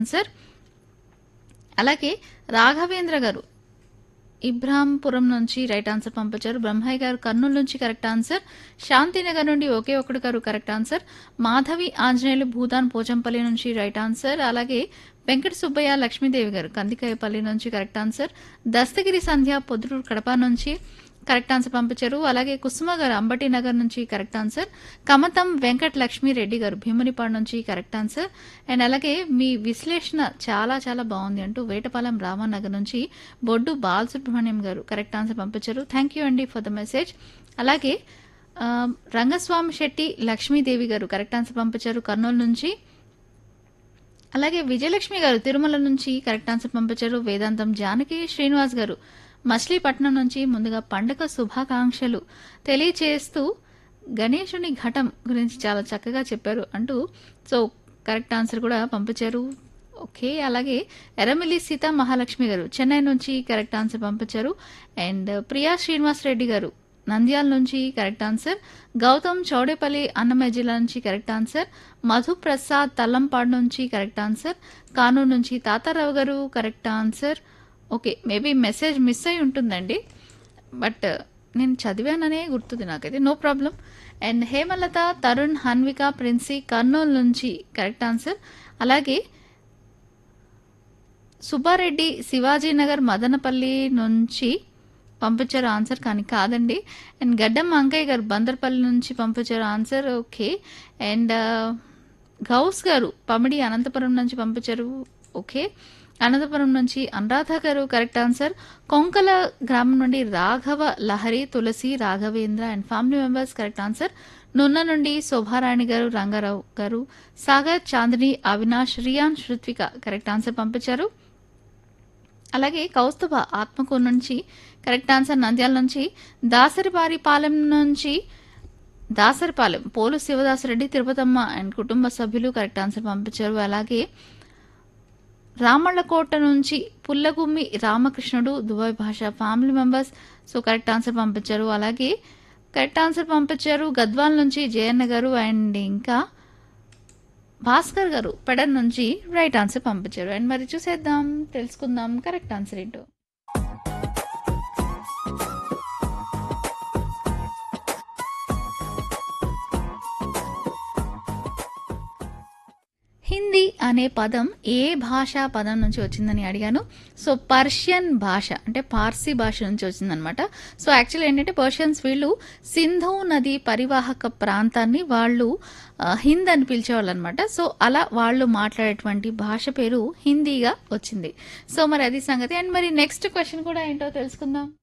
answer అలాగే రాఘవేంద్ర గారు ఇబ్రాంపురం నుంచి రైట్ ఆన్సర్ పంపించారు బ్రహ్మయ్య గారు కర్నూలు నుంచి కరెక్ట్ ఆన్సర్ శాంతినగర్ నుండి ఒకే ఒకటి గారు కరెక్ట్ ఆన్సర్ మాధవి ఆంజనేయులు భూదాన్ పోచంపల్లి నుంచి రైట్ ఆన్సర్ అలాగే వెంకట సుబ్బయ్య లక్ష్మీదేవి గారు కందికాయపల్లి నుంచి కరెక్ట్ ఆన్సర్ దస్తగిరి సంధ్య పొద్దుటూరు కడప నుంచి కరెక్ట్ ఆన్సర్ పంపించారు అలాగే కుసుమ గారు అంబటి నగర్ నుంచి కరెక్ట్ ఆన్సర్ కమతం వెంకట లక్ష్మీ రెడ్డి గారు భీమునిపాడు నుంచి కరెక్ట్ ఆన్సర్ అండ్ అలాగే మీ విశ్లేషణ చాలా చాలా బాగుంది అంటూ వేటపాలెం రామానగర్ నుంచి బొడ్డు బాలసుబ్రహ్మణ్యం గారు కరెక్ట్ ఆన్సర్ పంపించారు థ్యాంక్ యూ అండి ఫర్ ద మెసేజ్ అలాగే ఆ, రంగస్వామి శెట్టి లక్ష్మీదేవి గారు కరెక్ట్ ఆన్సర్ పంపించారు కర్నూలు నుంచి అలాగే విజయలక్ష్మి గారు తిరుమల నుంచి కరెక్ట్ ఆన్సర్ పంపించారు వేదాంతం జానకి శ్రీనివాస్ గారు మచిలీపట్నం నుంచి ముందుగా పండగ శుభాకాంక్షలు తెలియచేస్తూ గణేశుని ఘటం గురించి చాలా చక్కగా చెప్పారు అంటూ సో కరెక్ట్ ఆన్సర్ కూడా పంపించారు ఓకే అలాగే ఎర్రమిల్లి సీతా మహాలక్ష్మి గారు చెన్నై నుంచి కరెక్ట్ ఆన్సర్ పంపించారు అండ్ ప్రియా శ్రీనివాస్ రెడ్డి గారు నంద్యాల నుంచి కరెక్ట్ ఆన్సర్ గౌతమ్ చౌడేపల్లి అన్నమయ్య జిల్లా నుంచి కరెక్ట్ ఆన్సర్ మధు ప్రసాద్ తల్లంపాడు నుంచి కరెక్ట్ ఆన్సర్ కానూరు నుంచి తాతారావు గారు correct answer okay maybe message miss అయి ఉంటుందండి బట్ నేను చదివాననే గుర్తుంది నాకైతే no problem and Hemalatha Tarun Hanvika Princy Kurnool నుంచి కరెక్ట్ ఆన్సర్ అలాగే సుబ్బారెడ్డి శివాజీనగర్ మదనపల్లి నుంచి పంపించారు ఆన్సర్ కానీ కాదండి అండ్ గడ్డం అంకయ్య గారు బందర్పల్లి నుంచి పంపించారు ఆన్సర్ ఓకే అండ్ గౌస్ గారు పమిడి అనంతపురం నుంచి పంపించారు ఓకే అనంతపురం నుంచి అనురాధ గారు కరెక్ట్ ఆన్సర్ కొంకల గ్రామం నుండి Raghava Lahari Tulasi Raghavendra and family members correct answer Nunna నుండి శోభారాణి గారు రంగారావు గారు సాగర్ చాందిని అవినాష్ రియాన్ శృత్విక కరెక్ట్ ఆన్సర్ పంపించారు అలాగే కౌస్తుభ ఆత్మకూరు నుంచి కరెక్ట్ ఆన్సర్ నంద్యాల నుంచి దాసరిపారిపాలెం నుంచి దాసరిపాలెం పోలు శివదాసరెడ్డి తిరుపతమ్మ అండ్ కుటుంబ సభ్యులు కరెక్ట్ ఆన్సర్ పంపించారు అలాగే రామళ్ళకోట నుంచి Pullagummi Ramakrishnudu Dubai Basha family members so correct answer పంపించారు అలాగే కరెక్ట్ ఆన్సర్ పంపించారు గద్వాల్ నుంచి జయన్న గారు అండ్ ఇంకా భాస్కర్ గారు పెడన్ నుంచి రైట్ ఆన్సర్ పంపించారు అండ్ మరి చూసేద్దాం తెలుసుకుందాం కరెక్ట్ ఆన్సర్ ఏంటో హిందీ అనే పదం ఏ భాషా పదం నుంచి వచ్చిందని అడిగాను సో పర్షియన్ భాష అంటే పార్సీ భాష నుంచి వచ్చిందనమాట సో యాక్చువల్ ఏంటంటే పర్షియన్స్ వీళ్ళు సింధు నది పరివాహక ప్రాంతాన్ని వాళ్ళు ఆ, హింద్ అని పిలిచేవాళ్ళు అనమాట సో అలా వాళ్ళు మాట్లాడేటువంటి భాష పేరు హిందీగా వచ్చింది సో మరి అది సంగతి అండ్ మరి నెక్స్ట్ క్వశ్చన్ కూడా ఏంటో తెలుసుకుందాం